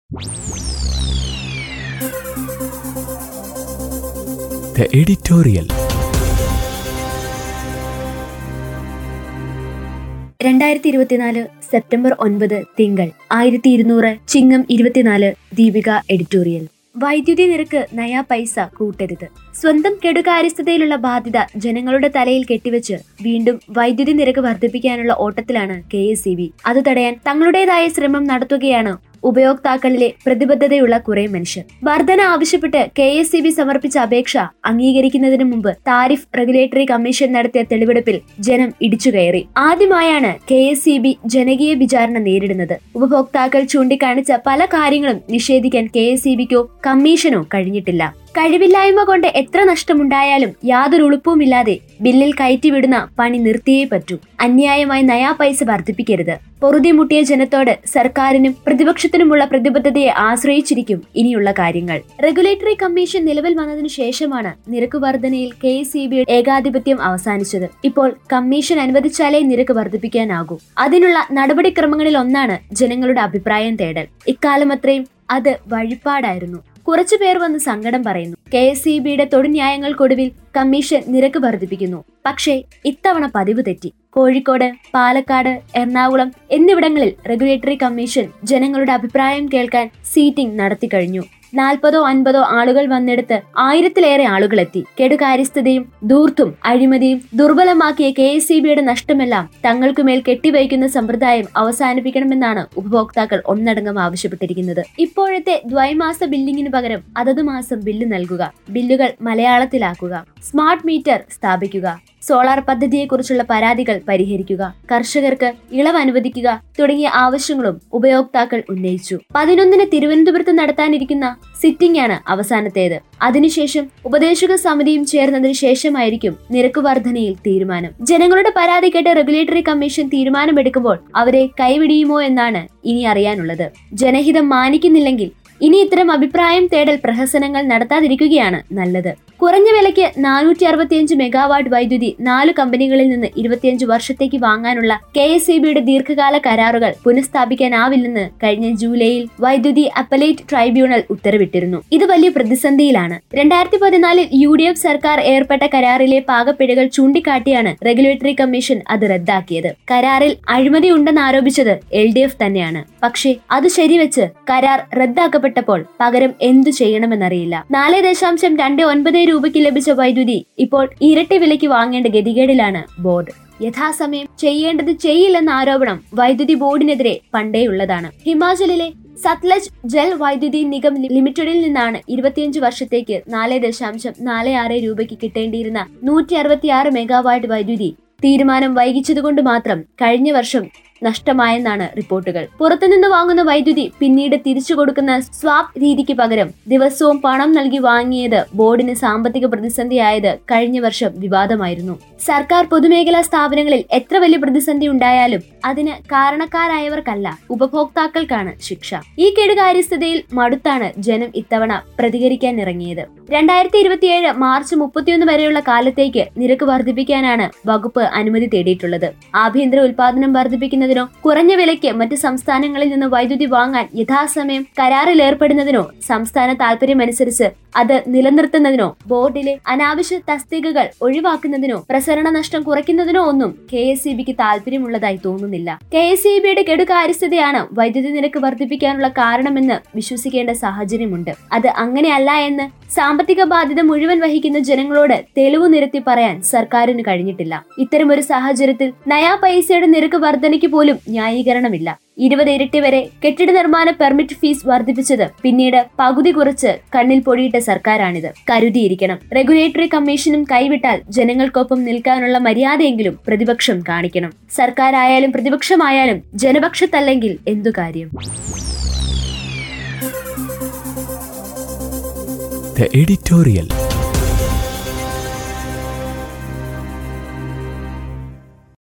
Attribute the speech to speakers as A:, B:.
A: The editorial.
B: രണ്ടായിരത്തി ഇരുപത്തിനാല് September ഒൻപത് തിങ്കൾ ആയിരത്തി ഇരുന്നൂറ് ചിങ്ങം ഇരുപത്തിനാല് ദീപിക എഡിറ്റോറിയൽ വൈദ്യുതി നിരക്ക് നയാ പൈസ കൂട്ടരുത് സ്വന്തം കെടുകാര്യസ്ഥതയിലുള്ള ബാധ്യത ജനങ്ങളുടെ തലയിൽ കെട്ടിവെച്ച് വീണ്ടും വൈദ്യുതി നിരക്ക് വർദ്ധിപ്പിക്കാനുള്ള ഓട്ടത്തിലാണ് കെ എസ് അത് തടയാൻ തങ്ങളുടേതായ ശ്രമം നടത്തുകയാണ് ഉപയോക്താക്കളിലെ പ്രതിബദ്ധതയുള്ള കുറെ മനുഷ്യർ വർധന ആവശ്യപ്പെട്ട് കെ എസ് സി ബി സമർപ്പിച്ച അപേക്ഷ അംഗീകരിക്കുന്നതിന് മുമ്പ് താരിഫ് റെഗുലേറ്ററി കമ്മീഷൻ നടത്തിയ തെളിവെടുപ്പിൽ ജനം ഇടിച്ചുകയറി ആദ്യമായാണ് കെ എസ് സി ബി ജനകീയ വിചാരണ നേരിടുന്നത് ഉപഭോക്താക്കൾ ചൂണ്ടിക്കാണിച്ച പല കാര്യങ്ങളും നിഷേധിക്കാൻ കെ എസ് സി ബിക്കോ കമ്മീഷനോ കഴിഞ്ഞിട്ടില്ല കഴിവില്ലായ്മ കൊണ്ട് എത്ര നഷ്ടമുണ്ടായാലും യാതൊരു ഉളുപ്പുമില്ലാതെ ബില്ലിൽ കയറ്റിവിടുന്ന പണി നിർത്തിയേ പറ്റൂ അന്യായമായി നയാ പൈസ വർദ്ധിപ്പിക്കരുത് പൊറുതി മുട്ടിയ ജനത്തോട് സർക്കാരിനും പ്രതിപക്ഷത്തിനുമുള്ള പ്രതിബദ്ധതയെ ആശ്രയിച്ചിരിക്കും ഇനിയുള്ള കാര്യങ്ങൾ റെഗുലേറ്ററി കമ്മീഷൻ നിലവിൽ വന്നതിനു ശേഷമാണ് നിരക്ക് വർധനയിൽ കെ എസ് ഏകാധിപത്യം അവസാനിച്ചത് ഇപ്പോൾ കമ്മീഷൻ അനുവദിച്ചാലേ നിരക്ക് വർദ്ധിപ്പിക്കാനാകൂ അതിനുള്ള നടപടിക്രമങ്ങളിൽ ഒന്നാണ് ജനങ്ങളുടെ അഭിപ്രായം തേടൽ ഇക്കാലം അത്രയും അത് വഴിപാടായിരുന്നു കുറച്ചു പേർ വന്ന് സങ്കടം പറയുന്നു കെ എസ് സി ബിയുടെ തൊടുന്യായങ്ങൾക്കൊടുവിൽ കമ്മീഷൻ നിരക്ക് വർദ്ധിപ്പിക്കുന്നു പക്ഷേ ഇത്തവണ പതിവ് തെറ്റി കോഴിക്കോട് പാലക്കാട് എറണാകുളം എന്നിവിടങ്ങളിൽ റെഗുലേറ്ററി കമ്മീഷൻ ജനങ്ങളുടെ അഭിപ്രായം കേൾക്കാൻ സീറ്റിംഗ് നടത്തി കഴിഞ്ഞു നാൽപ്പതോ അൻപതോ ആളുകൾ വന്നെടുത്ത് ആയിരത്തിലേറെ ആളുകൾ എത്തി കെടുകാര്യസ്ഥതയും ധൂർത്തും അഴിമതിയും ദുർബലമാക്കിയ കെ എസ് സി ബിയുടെ നഷ്ടമെല്ലാം തങ്ങൾക്കുമേൽ കെട്ടിവയ്ക്കുന്ന സമ്പ്രദായം അവസാനിപ്പിക്കണമെന്നാണ് ഉപഭോക്താക്കൾ ഒന്നടങ്കം ആവശ്യപ്പെട്ടിരിക്കുന്നത് ഇപ്പോഴത്തെ ദ്വൈമാസ ബില്ലിങ്ങിന് പകരം അതത് മാസം ബില്ല് നൽകുക ബില്ലുകൾ മലയാളത്തിലാക്കുക സ്മാർട്ട് മീറ്റർ സ്ഥാപിക്കുക സോളാർ പദ്ധതിയെക്കുറിച്ചുള്ള പരാതികൾ പരിഹരിക്കുക കർഷകർക്ക് ഇളവ് അനുവദിക്കുക തുടങ്ങിയ ആവശ്യങ്ങളും ഉപയോക്താക്കൾ ഉന്നയിച്ചു പതിനൊന്നിന് തിരുവനന്തപുരത്ത് നടത്താനിരിക്കുന്ന സിറ്റിംഗ് ആണ് അവസാനത്തേത് അതിനുശേഷം ഉപദേശക സമിതിയും ചേർന്നതിന് ശേഷമായിരിക്കും നിരക്ക് വർധനയിൽ തീരുമാനം ജനങ്ങളുടെ പരാതി കേട്ട് റെഗുലേറ്ററി കമ്മീഷൻ തീരുമാനമെടുക്കുമ്പോൾ അവരെ കൈവിടിയുമോ എന്നാണ് ഇനി അറിയാനുള്ളത് ജനഹിതം മാനിക്കുന്നില്ലെങ്കിൽ ഇനി ഇത്തരം അഭിപ്രായം തേടൽ പ്രഹസനങ്ങൾ നടത്താതിരിക്കുകയാണ് നല്ലത് കുറഞ്ഞ വിലയ്ക്ക് നാനൂറ്റി അറുപത്തിയഞ്ച് മെഗാവാട്ട് വൈദ്യുതി നാല് കമ്പനികളിൽ നിന്ന് ഇരുപത്തിയഞ്ച് വർഷത്തേക്ക് വാങ്ങാനുള്ള കെ എസ് ഇ ബിയുടെ ദീർഘകാല കരാറുകൾ പുനഃസ്ഥാപിക്കാനാവില്ലെന്ന് കഴിഞ്ഞ ജൂലൈയിൽ വൈദ്യുതി അപ്പലേറ്റ് ട്രൈബ്യൂണൽ ഉത്തരവിട്ടിരുന്നു ഇത് വലിയ പ്രതിസന്ധിയിലാണ് രണ്ടായിരത്തി പതിനാലിൽ യു ഡി എഫ് സർക്കാർ ഏർപ്പെട്ട കരാറിലെ പാകപ്പിഴകൾ ചൂണ്ടിക്കാട്ടിയാണ് റെഗുലേറ്ററി കമ്മീഷൻ അത് റദ്ദാക്കിയത് കരാറിൽ അഴിമതി ഉണ്ടെന്ന് ആരോപിച്ചത് എൽ ഡി എഫ് തന്നെയാണ് പക്ഷേ അത് ശരിവെച്ച് കരാർ റദ്ദാക്കപ്പെട്ടപ്പോൾ പകരം എന്തു ചെയ്യണമെന്നറിയില്ല നാല് ദശാംശം രണ്ട് ഒൻപത് രൂപയ്ക്ക് ലഭിച്ച വൈദ്യുതി ഇപ്പോൾ ഇരട്ടി വിലയ്ക്ക് വാങ്ങേണ്ട ഗതികേടിലാണ് ബോർഡ് യഥാസമയം ചെയ്യേണ്ടത് ചെയ്യില്ലെന്ന ആരോപണം വൈദ്യുതി ബോർഡിനെതിരെ പണ്ടേയുള്ളതാണ് ഹിമാചലിലെ സത്ലജ് ജൽ വൈദ്യുതി നിഗം ലിമിറ്റഡിൽ നിന്നാണ് ഇരുപത്തിയഞ്ച് വർഷത്തേക്ക് നാല് ദശാംശം നാല് ആറ് രൂപയ്ക്ക് കിട്ടേണ്ടിയിരുന്ന നൂറ്റി അറുപത്തിയാറ് മെഗാവാട്ട് വൈദ്യുതി തീരുമാനം വൈകിച്ചതുകൊണ്ട് മാത്രം കഴിഞ്ഞ വർഷം നഷ്ടമായെന്നാണ് റിപ്പോർട്ടുകൾ പുറത്തുനിന്ന് വാങ്ങുന്ന വൈദ്യുതി പിന്നീട് തിരിച്ചു കൊടുക്കുന്ന സ്വാപ്പ് രീതിക്ക് പകരം ദിവസവും പണം നൽകി വാങ്ങിയത് ബോർഡിന് സാമ്പത്തിക പ്രതിസന്ധിയായത് കഴിഞ്ഞ വർഷം വിവാദമായിരുന്നു സർക്കാർ പൊതുമേഖലാ സ്ഥാപനങ്ങളിൽ എത്ര വലിയ പ്രതിസന്ധി ഉണ്ടായാലും അതിന് കാരണക്കാരായവർക്കല്ല ഉപഭോക്താക്കൾക്കാണ് ശിക്ഷ ഈ കെടുകാര്യസ്ഥതയിൽ മടുത്താണ് ജനം ഇത്തവണ പ്രതികരിക്കാൻ ഇറങ്ങിയത് രണ്ടായിരത്തി ഇരുപത്തിയേഴ് മാർച്ച് മുപ്പത്തിയൊന്ന് വരെയുള്ള കാലത്തേക്ക് നിരക്ക് വർദ്ധിപ്പിക്കാനാണ് വകുപ്പ് അനുമതി തേടിയിട്ടുള്ളത് ആഭ്യന്തര ഉൽപാദനം വർദ്ധിപ്പിക്കുന്നതിനോ കുറഞ്ഞ വിലയ്ക്ക് മറ്റ് സംസ്ഥാനങ്ങളിൽ നിന്ന് വൈദ്യുതി വാങ്ങാൻ യഥാസമയം കരാറിൽ ഏർപ്പെടുന്നതിനോ സംസ്ഥാന താൽപര്യമനുസരിച്ച് അത് നിലനിർത്തുന്നതിനോ ബോർഡിലെ അനാവശ്യ തസ്തികകൾ ഒഴിവാക്കുന്നതിനോ പ്രസരണ നഷ്ടം കുറയ്ക്കുന്നതിനോ ഒന്നും കെ എസ് സി ബിക്ക് താല്പര്യമുള്ളതായി തോന്നുന്നില്ല കെ എസ് സി ബിയുടെ കെടുകാര്യസ്ഥതയാണ് വൈദ്യുതി നിരക്ക് വർദ്ധിപ്പിക്കാനുള്ള കാരണമെന്ന് വിശ്വസിക്കേണ്ട സാഹചര്യമുണ്ട് അത് അങ്ങനെയല്ല എന്ന് സാമ്പത്തിക ബാധ്യത മുഴുവൻ വഹിക്കുന്ന ജനങ്ങളോട് തെളിവ് നിരത്തി പറയാൻ സർക്കാരിന് കഴിഞ്ഞിട്ടില്ല ഇത്തരമൊരു സാഹചര്യത്തിൽ നയാ പൈസയുടെ നിരക്ക് വർധനയ്ക്ക് പോലും ന്യായീകരണമില്ല ഇരുപത് ഇരട്ടി വരെ കെട്ടിട നിർമ്മാണ പെർമിറ്റ് ഫീസ് വർദ്ധിപ്പിച്ചത് പിന്നീട് പകുതി കുറച്ച് കണ്ണിൽ പൊടിയിട്ട സർക്കാരാണിത് കരുതിയിരിക്കണം റെഗുലേറ്ററി കമ്മീഷനും കൈവിട്ടാൽ ജനങ്ങൾക്കൊപ്പം നിൽക്കാനുള്ള മര്യാദയെങ്കിലും പ്രതിപക്ഷം കാണിക്കണം സർക്കാരായാലും പ്രതിപക്ഷമായാലും ജനപക്ഷത്തല്ലെങ്കിൽ എന്തു കാര്യം
A: The editorial.